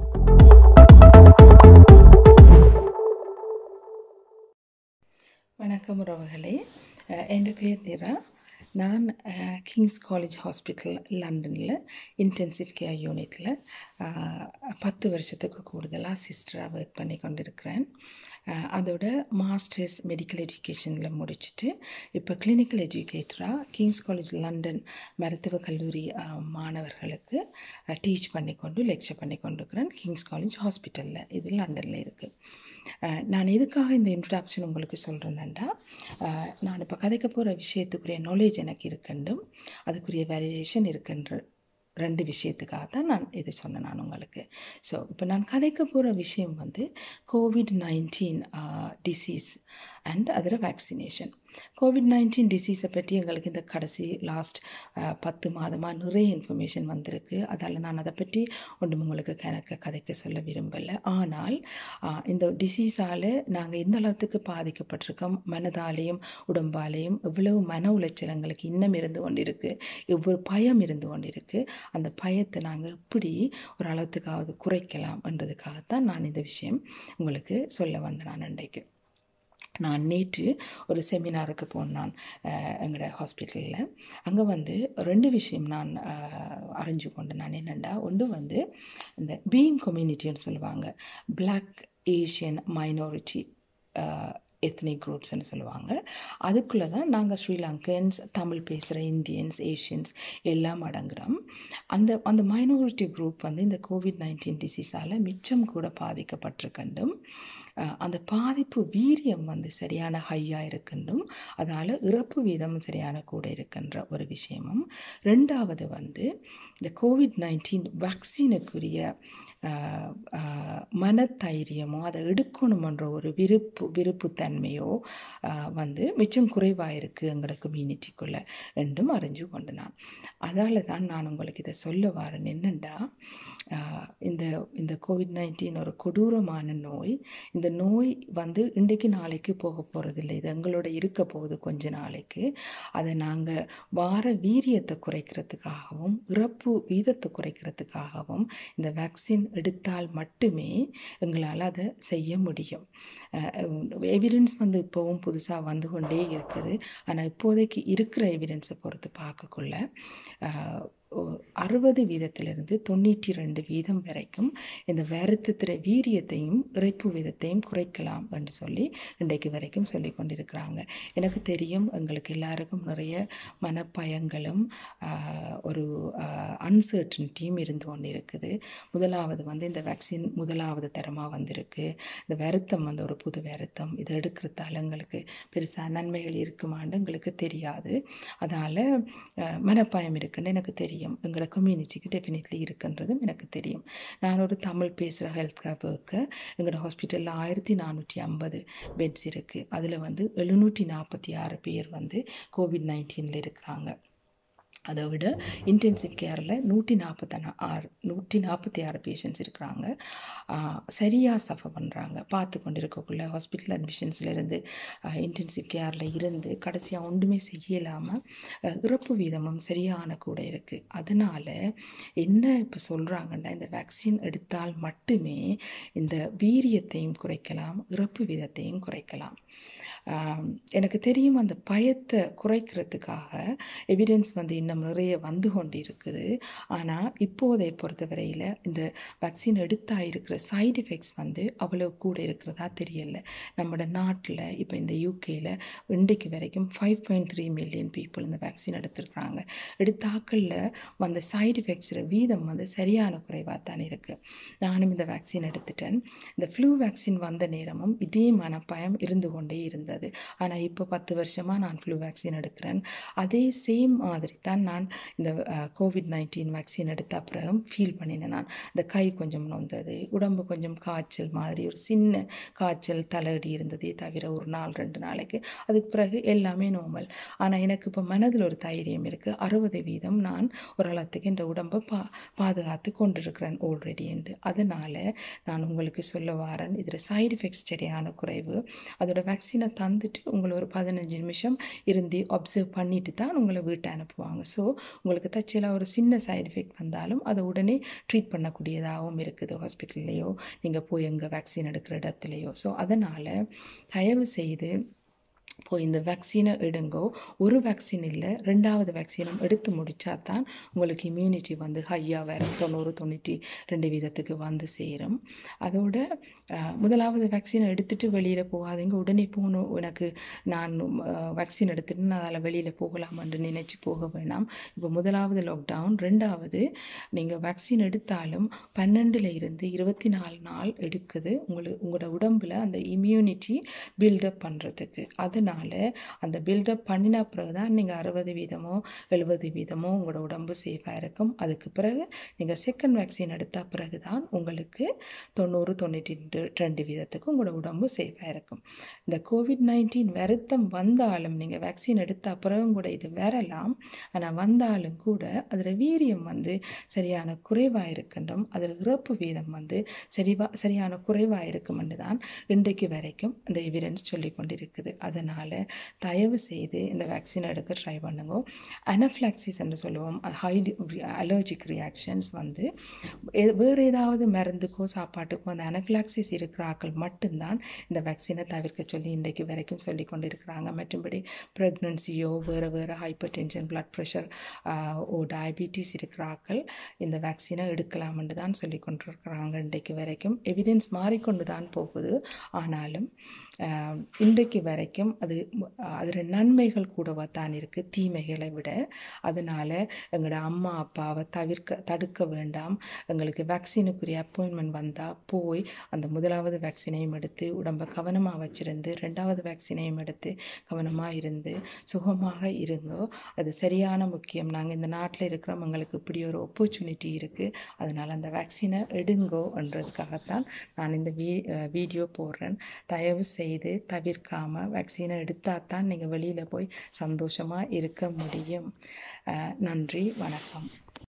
வணக்கம் உறவுகளே அஹ், என் பேர் நிரா நான் கிங்ஸ் காலேஜ் ஹாஸ்பிட்டல் லண்டனில் இன்டென்சிவ் கேர் யூனிட்டில் பத்து வருஷத்துக்கு கூடுதலாக சிஸ்டராக ஒர்க் பண்ணி கொண்டிருக்கிறேன் அஹ், அதோட மாஸ்டர்ஸ் மெடிக்கல் எஜுகேஷனில் முடிச்சுட்டு இப்போ கிளினிக்கல் எஜுகேட்டராக கிங்ஸ் காலேஜ் லண்டன் மருத்துவக் கல்லூரி அஹ், மாணவர்களுக்கு டீச் பண்ணி கொண்டு லெக்சர் பண்ணி கொண்டிருக்கிறேன் கிங்ஸ் காலேஜ் ஹாஸ்பிட்டலில் இது லண்டனில் இருக்குது அஹ் நான் எதுக்காக இந்த இன்ட்ரடக்ஷன் உங்களுக்கு சொல்கிறேன்னாண்டா நான் இப்போ கதைக்க போகிற விஷயத்துக்குரிய நாலேஜ் எனக்கு இருக்கண்டும் அதுக்குரிய வேலிடேஷன் இருக்குன்ற ரெண்டு விஷயத்துக்காக தான் நான் இது சொன்னேன் நான் உங்களுக்கு ஸோ இப்போ நான் கதைக்க போகிற விஷயம் வந்து கோவிட் நைன்டீன் டிசீஸ் அண்ட் அதில் வேக்சினேஷன் கோவிட் நைன்டீன் டிசீஸை பற்றி எங்களுக்கு இந்த கடைசி லாஸ்ட் பத்து மாதமாக நிறைய இன்ஃபர்மேஷன் வந்திருக்கு அதால் நான் அதை பற்றி ஒன்றும் உங்களுக்கு கணக்க கதைக்க சொல்ல விரும்பலை ஆனால் ஆஹ், இந்த டிசீஸால் நாங்கள் எந்த அளவுக்கு பாதிக்கப்பட்டிருக்கோம் மனதாலேயும் உடம்பாலேயும் எவ்வளவு மன உளைச்சல் எங்களுக்கு இன்னும் இருந்து கொண்டிருக்கு எவ்வளவு பயம் இருந்து கொண்டிருக்கு அந்த பயத்தை நாங்கள் எப்படி ஒரு அளவுக்காவது குறைக்கலாம் என்றதுக்காகத்தான் நான் இந்த விஷயம் உங்களுக்கு சொல்ல வந்தேன் நான் இன்றைக்கு நான் நேற்று ஒரு செமினாருக்கு போனான் எங்களோட ஹாஸ்பிட்டலில் அங்கே வந்து ரெண்டு விஷயம் நான் அஹ், அறிஞ்சு கொண்டு நான் என்னென்னா ஒன்று வந்து இந்த பீயிங் கம்யூனிட்டின்னு சொல்லுவாங்க பிளாக் ஏஷியன் மைனாரிட்டி எத்னிக் குரூப்ஸ்னு சொல்லுவாங்க அதுக்குள்ளே தான் நாங்கள் ஸ்ரீலங்கன்ஸ் தமிழ் பேசுகிற இந்தியன்ஸ் ஏஷியன்ஸ் எல்லாம் அடங்குறோம் அந்த அந்த மைனாரிட்டி குரூப் வந்து இந்த கோவிட் நைன்டீன் டிசீஸால் மிச்சம் கூட பாதிக்கப்பட்டிருக்கண்டும் அஹ், அந்த பாதிப்பு வீரியம் வந்து சரியான ஹையாக இருக்குண்டும் அதால் இறப்பு வீதம் சரியான கூட இருக்கின்ற ஒரு விஷயமும் ரெண்டாவது வந்து இந்த கோவிட் நைன்டீன் வேக்சினுக்குரிய அஹ், அஹ், மனதைரியமோ அதை எடுக்கணுமன்ற ஒரு விருப்பு விருப்புத்தன்மையோ அஹ், வந்து மிச்சம் குறைவாக இருக்குது எங்களோட கம்யூனிட்டிக்குள்ளே என்றும் அறிஞ்சு கொண்டு நான் அதால் தான் நான் உங்களுக்கு இதை சொல்ல வரேன் என்னென்னா இந்த இந்த கோவிட் நைன்டீன் ஒரு கொடூரமான நோய் இந்த நோய் வந்து இன்றைக்கு நாளைக்கு போக போகிறதில்லை இது எங்களோட இருக்க போகுது கொஞ்ச நாளைக்கு அதை நாங்கள் வார வீரியத்தை குறைக்கிறதுக்காகவும் இறப்பு வீதத்தை குறைக்கிறதுக்காகவும் இந்த வேக்சின் எடுத்தால் மட்டுமே எங்களால் அதை செய்ய முடியும் எவிடன்ஸ் வந்து இப்போவும் புதுசாக வந்து கொண்டே இருக்குது ஆனால் இப்போதைக்கு இருக்கிற எவிடன்ஸை பொறுத்து பார்க்கக்குள்ள அஹ், ஒ- அறுபது வீதத்திலிருந்து தொண்ணூற்றி ரெண்டு வீதம் வரைக்கும் இந்த வருத்தத்திற வீரியத்தையும் இறைப்பு வீதத்தையும் குறைக்கலாம் என்று சொல்லி இன்றைக்கு வரைக்கும் சொல்லி கொண்டிருக்கிறாங்க எனக்கு தெரியும் எங்களுக்கு எல்லாருக்கும் நிறைய மனப்பயங்களும் ஆஹ், ஒரு அன்சர்டனிட்டியும் இருந்து கொண்டு இருக்குது முதலாவது வந்து இந்த வேக்சின் முதலாவது தரமாக வந்திருக்கு இந்த வருத்தம் வந்து ஒரு புது வருத்தம் இதை எடுக்கிறதால எங்களுக்கு பெருசாக நன்மைகள் இருக்குமான்னு எங்களுக்கு தெரியாது அதால் மனப்பயம் இருக்குன்னு எனக்கு தெரியும் எங்களோட கம்யூனிட்டிக்கு டெஃபினெட்லி இருக்குன்றதும் எனக்கு தெரியும் நான் ஒரு தமிழ் பேசுகிற ஹெல்த் கேர் ஒர்க்கர் எங்களோட ஹாஸ்பிட்டலில் ஆயிரத்தி நானூற்றி ஐம்பது பெட்ஸ் இருக்குது அதில் வந்து எழுநூற்றி நாற்பத்தி ஆறு பேர் வந்து கோவிட் நைன்டீனில் இருக்கிறாங்க அதை விட இன்டென்சிவ் கேரில் நூற்றி நாற்பத்தி ஆறு நூற்றி நாற்பத்தி ஆறு பேஷண்ட்ஸ் இருக்கிறாங்க சரியாக சஃபர் பண்ணுறாங்க பார்த்து கொண்டு இருக்கக்குள்ள ஹாஸ்பிட்டல் அட்மிஷன்ஸ்லேருந்து இன்டென்சிவ் கேரில் இருந்து கடைசியாக ஒன்றுமே செய்யலாமல் இறப்பு வீதமும் சரியான கூட இருக்குது அதனால் என்ன இப்போ சொல்கிறாங்கன்னா இந்த வேக்சின் எடுத்தால் மட்டுமே இந்த வீரியத்தையும் குறைக்கலாம் இறப்பு வீதத்தையும் குறைக்கலாம் ஆம், எனக்கு தெரியும் அந்த பயத்தை குறைக்கிறதுக்காக எவிடன்ஸ் வந்து இன்னும் நிறைய வந்து கொண்டு இருக்குது ஆனால் இப்போதை பொறுத்தவரையில் இந்த வேக்சின் எடுத்தா இருக்கிற சைடு எஃபெக்ட்ஸ் வந்து அவ்வளோ கூட இருக்கிறதா தெரியல நம்மளோட நாட்டில் இப்போ இந்த யூகேயில் இன்றைக்கு வரைக்கும் five point three million people இந்த வேக்சின் எடுத்திருக்கிறாங்க எடுத்தாக்களில் வந்த சைடு எஃபெக்ட்ஸில் வீதம் வந்து சரியான குறைவாக தான் இருக்குது நானும் இந்த வேக்சின் எடுத்துட்டேன் இந்த ஃப்ளூ வேக்சின் வந்த நேரமும் இதே மனப்பயம் இருந்து கொண்டே இருந்தது ஆனால் இப்போ பத்து வருஷமாக நான் ஃப்ளூ வேக்சின் எடுக்கிறேன் அதே சேம் மாதிரி தான் நான் இந்த கோவிட் நைன்டீன் வேக்சின் எடுத்த அப்புறம் ஃபீல் பண்ணினேன் நான் இந்த கை கொஞ்சம் நொந்தது உடம்பு கொஞ்சம் காய்ச்சல் மாதிரி ஒரு சின்ன காய்ச்சல் தலையடி இருந்ததே தவிர ஒரு நாள் ரெண்டு நாளைக்கு அதுக்கு பிறகு எல்லாமே நார்மல் ஆனால் எனக்கு இப்போ மனதில் ஒரு தைரியம் இருக்குது அறுபது வீதம் நான் ஓரளவுக்கு இந்த உடம்பை பா பாதுகாத்து கொண்டிருக்கிறேன் ஆல்ரெடி என்று அதனால் நான் உங்களுக்கு சொல்ல வரேன் இதில் சைடு எஃபெக்ட்ஸ் சரியான குறைவு அதோட வேக்சினை தந்துட்டு உங்களை ஒரு பதினஞ்சு நிமிஷம் இருந்து அப்சர்வ் பண்ணிட்டு தான் உங்களை வீட்டை அனுப்புவாங்க ஸோ உங்களுக்கு தச்சில ஒரு சின்ன சைடு எஃபெக்ட் வந்தாலும் அதை உடனே ட்ரீட் பண்ணக்கூடியதாகவும் இருக்குது ஹாஸ்பிட்டல்லையோ நீங்கள் போய் எங்கே வேக்சின் எடுக்கிற இடத்துலையோ ஸோ அதனால் தயவு செய்து போய் இந்த வேக்சினை எடுங்கோ ஒரு வேக்சின் இல்லை ரெண்டாவது வேக்சினும் எடுத்து முடித்தா தான் உங்களுக்கு இம்யூனிட்டி வந்து ஹையாக வரும் தொண்ணூறு தொண்ணூற்றி ரெண்டு வீதத்துக்கு வந்து சேரும் அதோட அஹ், முதலாவது வேக்சினை எடுத்துட்டு வெளியில் போகாதீங்க உடனே போகணும் எனக்கு நான் வேக்சின் எடுத்துட்டு நான் அதில் வெளியில் போகலாம் என்று நினைச்சு போக வேணாம் இப்போ முதலாவது லாக்டவுன் ரெண்டாவது நீங்கள் வேக்சின் எடுத்தாலும் பன்னெண்டுல இருந்து இருபத்தி நாலு நாள் எடுக்குது உங்களுக்கு உங்களோட உடம்புல அந்த இம்யூனிட்டி பில்டப் பண்ணுறதுக்கு அதனால் அந்த பில்டப் பண்ணின பிறகு தான் நீங்கள் அறுபது வீதமோ எழுபது வீதமோ உங்களோட உடம்பு சேஃபாக இருக்கும் அதுக்கு பிறகு நீங்கள் செகண்ட் வேக்சின் எடுத்த பிறகு தான் உங்களுக்கு தொண்ணூறு தொண்ணூற்றி ரெண்டு ரெண்டு வீதத்துக்கு உங்களோட உடம்பு சேஃபாக இருக்கும் இந்த கோவிட் நைன்டீன் வருத்தம் வந்தாலும் நீங்கள் வேக்சின் எடுத்த அப்புறம் கூட இது வரலாம் ஆனால் வந்தாலும் கூட அதில் வீரியம் வந்து சரியான குறைவாக இருக்கின்றும் அதில் இறப்பு வீதம் வந்து சரிவா சரியான குறைவாக இருக்கும்னு தான் இன்றைக்கு வரைக்கும் இந்த எவிடன்ஸ் சொல்லி கொண்டிருக்குது அதனால் தயவு செய்து இந்த வேக்சின் எடுக்க ட்ரை பண்ணுங்க அனஃப்ளாக்சிஸ் என்று சொல்லுவோம் ஹைலி அலர்ஜிக் ரியாக்ஷன்ஸ் வந்து எ- வேறு ஏதாவது மருந்துக்கோ சாப்பாட்டுக்கோ அந்த அனஃப்ளாக்சிஸ் இருக்கிற ஆட்கள் மட்டும்தான் இந்த வேக்சினை தவிர்க்க சொல்லி இன்றைக்கு வரைக்கும் சொல்லி கொண்டு இருக்கிறாங்க மற்றபடி ப்ரெக்னன்சியோ வேறு வேறு ஹைப்பர் டென்ஷன் பிளட் ப்ரெஷர் ஓ டயபிட்டிஸ் இருக்கிற ஆட்கள் இந்த வேக்சினை எடுக்கலாம்னு தான் சொல்லி கொண்டிருக்கிறாங்க இன்றைக்கு வரைக்கும் எவிடன்ஸ் மாறிக்கொண்டு தான் போகுது ஆனாலும் ஆஹ், இன்றைக்கு வரைக்கும் அது அதில் நன்மைகள் கூடவா தான் இருக்குது தீமைகளை விட அதனால் எங்களோட அம்மா அப்பாவை தவிர்க்க தடுக்க வேண்டாம் எங்களுக்கு வேக்சினுக்குரிய அப்பாயின்மெண்ட் வந்தால் போய் அந்த முதலாவது வேக்சினையும் எடுத்து உடம்பை கவனமாக வச்சிருந்து ரெண்டாவது வேக்சினையும் எடுத்து கவனமாக இருந்து சுகமாக இருந்தோ அது சரியான முக்கியம் நாங்கள் இந்த நாட்டில் இருக்கிறோம் எங்களுக்கு இப்படி ஒரு ஆப்பர்ச்சுனிட்டி இருக்குது அதனால் அந்த வேக்சினை எடுங்கோன்றதுக்காகத்தான் நான் இந்த வீ வீடியோ போடுறேன் தயவு செய்து தவிர்க்காமல் வேக்சினை எடுத்தால் தான் நீங்கள் வெளியில் போய் சந்தோஷமாக இருக்க முடியும் அஹ், நன்றி வணக்கம்